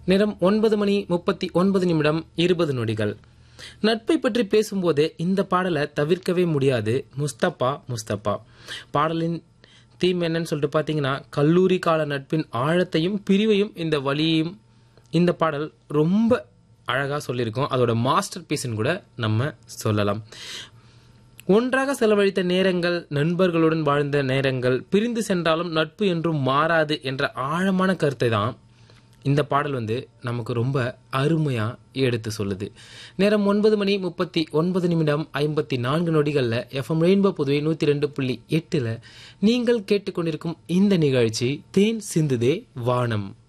நேரம் ஒன்பது மணி முப்பத்தி ஒன்பது நிமிடம் இருபது நொடிகள் நட்பை பற்றி பேசும்போதே இந்த பாடலை தவிர்க்கவே முடியாது முஸ்தபா முஸ்தபா பாடலின் தீம் என்னன்னு சொல்லிட்டு பார்த்தீங்கன்னா கல்லூரி கால நட்பின் ஆழத்தையும் பிரிவையும் இந்த வழியையும் இந்த பாடல் ரொம்ப அழகாக சொல்லியிருக்கோம் அதோட மாஸ்டர் பீஸ்ன்னு கூட நம்ம சொல்லலாம் ஒன்றாக செலவழித்த நேரங்கள் நண்பர்களுடன் வாழ்ந்த நேரங்கள் பிரிந்து சென்றாலும் நட்பு என்றும் மாறாது என்ற ஆழமான கருத்தை தான் இந்த பாடல் வந்து நமக்கு ரொம்ப அருமையா எடுத்து சொல்லுது நேரம் ஒன்பது மணி முப்பத்தி ஒன்பது நிமிடம் ஐம்பத்தி நான்கு நொடிகளில் எஃப்எம் ரெயின்போ புதுவை நூற்றி ரெண்டு புள்ளி எட்டில் நீங்கள் கேட்டுக்கொண்டிருக்கும் இந்த நிகழ்ச்சி தேன் சிந்துதே வானம்